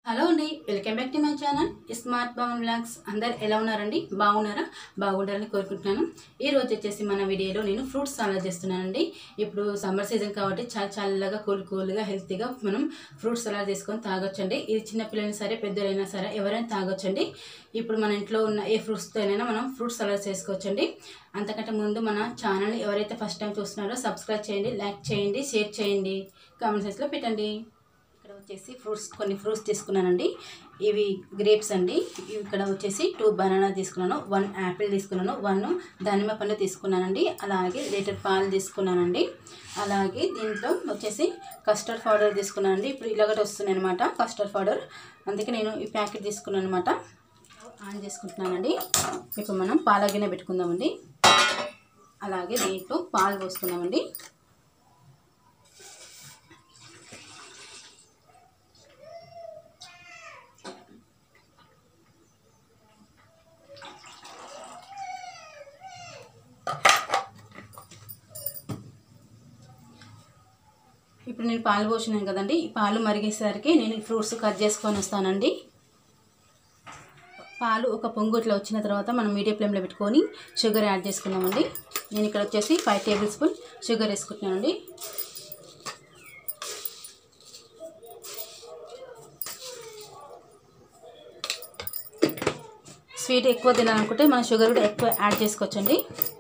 hello అండి welcome back to my channel smart Pavan blogs అందరు ఎలా ఉన్నారండి బాగున్నారా బాగుండాలని కోరుకుంటున్నాను ఈ రోజు వచ్చేసి మన వీడియోలో నేను ఫ్రూట్స్ సలాడ్ చేస్తున్నానండి ఇప్పుడు సమ్మర్ సీజన్ కాబట్టి చాలా చల్లగా కూల్ కూల్గా హెల్తీగా మనం ఫ్రూట్స్ సలాడ్ చేసుకొని తాగొచ్చండి ఇది చిన్నపిల్లలైనా సరే పెద్దలైనా సరే ఎవరైనా తాగొచ్చండి ఇప్పుడు మన ఇంట్లో ఉన్న ఏ ఫ్రూట్స్తోనైనా మనం ఫ్రూట్ సలాడ్ చేసుకోవచ్చండి అంతకంటే ముందు మన ఛానల్ ఎవరైతే ఫస్ట్ టైం చూస్తున్నారో సబ్స్క్రైబ్ చేయండి లైక్ చేయండి షేర్ చేయండి కామెంట్ సెక్షన్లో పెట్టండి ఇక్కడ వచ్చేసి ఫ్రూట్స్ కొన్ని ఫ్రూట్స్ తీసుకున్నానండి ఇవి గ్రేప్స్ అండి ఇవి ఇక్కడ వచ్చేసి టూ బనానా తీసుకున్నాను వన్ యాపిల్ తీసుకున్నాను వన్ దానిమ్మ పండు తీసుకున్నానండి అలాగే లీటర్ పాలు తీసుకున్నానండి అలాగే దీంట్లో వచ్చేసి కస్టర్డ్ పౌడర్ తీసుకున్నానండి ఇప్పుడు ఇలాగటి వస్తుంది అనమాట కస్టర్డ్ పౌడర్ అందుకే నేను ఈ ప్యాకెట్ తీసుకున్నాను అనమాట ఆన్ చేసుకుంటున్నానండి ఇప్పుడు మనం పాల గిన్నె పెట్టుకుందామండి అలాగే దీంట్లో పాలు పోసుకుందామండి ఇప్పుడు నేను పాలు పోసినాను కదండి ఈ పాలు మరిగేసరికి నేను ఈ ఫ్రూట్స్ కట్ చేసుకొని వస్తానండి పాలు ఒక పొంగు ఇట్లా వచ్చిన తర్వాత మనం మీడియం ఫ్లేమ్లో పెట్టుకొని షుగర్ యాడ్ చేసుకుందామండి నేను ఇక్కడ వచ్చేసి ఫైవ్ టేబుల్ స్పూన్ షుగర్ వేసుకుంటున్నానండి స్వీట్ ఎక్కువ తినాలనుకుంటే మనం షుగర్ కూడా ఎక్కువ యాడ్ చేసుకోవచ్చండి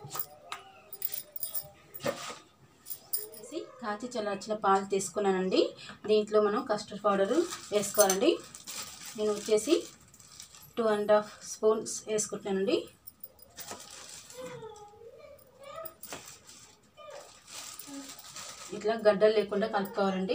వేసి కాచి చల్లార్చిన పాలు తీసుకున్నానండి దీంట్లో మనం కస్టర్డ్ పౌడర్ వేసుకోవాలండి నేను వచ్చేసి టూ అండ్ హాఫ్ స్పూన్స్ వేసుకుంటున్నానండి ఇట్లా గడ్డలు లేకుండా కలుపుకోవాలండి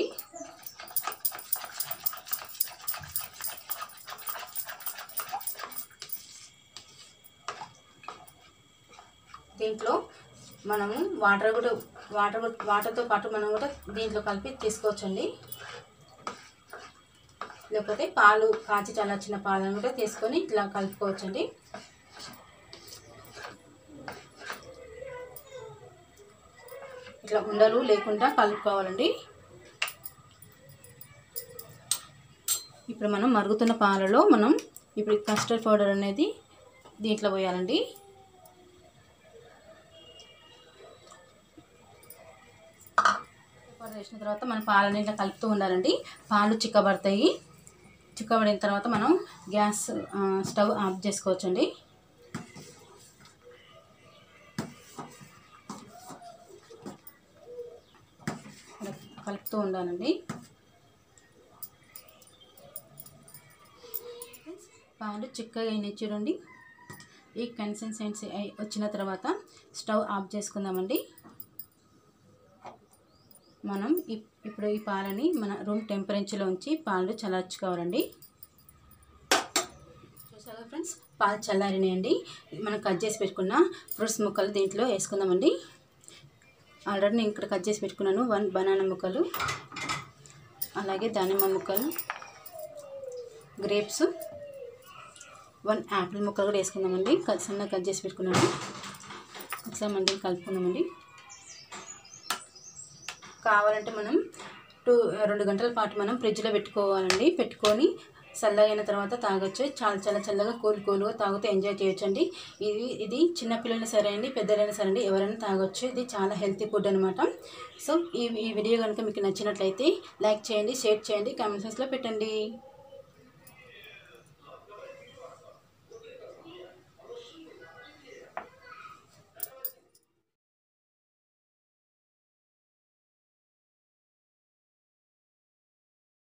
దీంట్లో మనము వాటర్ కూడా వాటర్ కూడా- వాటర్తో పాటు మనం కూడా దీంట్లో కలిపి తీసుకోవచ్చండి లేకపోతే పాలు కాచి చల్లార్చిన పాలను కూడా తీసుకొని ఇట్లా కలుపుకోవచ్చండి ఇట్లా ఉండలు లేకుండా కలుపుకోవాలండి ఇప్పుడు మనం మరుగుతున్న పాలలో మనం ఇప్పుడు కస్టర్డ్ పౌడర్ అనేది దీంట్లో పోయాలండి పౌడర్ వేసిన తర్వాత మనం పాలని ఇట్లా కలుపుతూ ఉండాలండి పాలు చిక్కబడతాయి చిక్కబడిన తర్వాత మనం గ్యాస్ ఆ, స్టవ్ ఆఫ్ చేసుకోవచ్చండి ఇలా కలుపుతూ ఉండాలండి పాలు చిక్కగా అయినాయి చూడండి ఈ కన్సిస్టెన్సీ అయి వచ్చిన తర్వాత స్టవ్ ఆఫ్ చేసుకుందామండి మనం ఇప్- ఇప్పుడు ఈ పాలని మన రూమ్ టెంపరేచర్లో ఉంచి పాలు చల్లార్చుకోవాలండి చూసారా ఫ్రెండ్స్ పాలు చల్లారినాయండి మనం కట్ చేసి పెట్టుకున్న ఫ్రూట్స్ ముక్కలు దీంట్లో వేసుకుందామండి ఆల్రెడీ నేను ఇక్కడ కట్ చేసి పెట్టుకున్నాను వన్ బనానా ముక్కలు అలాగే దానిమ్మ ముక్కలు గ్రేప్స్ వన్ యాపిల్ ముక్కలు కూడా వేసుకుందామండి కట్ సన్నగా కట్ చేసి పెట్టుకున్నాను ఇట్లా మంది కలుపుకుందామండి కావాలంటే మనం టూ రెండు గంటల పాటు మనం ఫ్రిడ్జ్లో పెట్టుకోవాలండి పెట్టుకొని చల్లగా అయిన తర్వాత తాగొచ్చు చాలా చాలా చల్లగా కూల్ కూల్గా తాగుతూ ఎంజాయ్ చేయొచ్చండి ఇది ఇది చిన్నపిల్లలైనా సరే అండి పెద్దలైనా సరే అండి ఎవరైనా తాగొచ్చు ఇది చాలా హెల్తీ ఫుడ్ అనమాట సో ఈ ఈ వీడియో కనుక మీకు నచ్చినట్లయితే లైక్ చేయండి షేర్ చేయండి కామెంట్ సెక్షన్లో పెట్టండి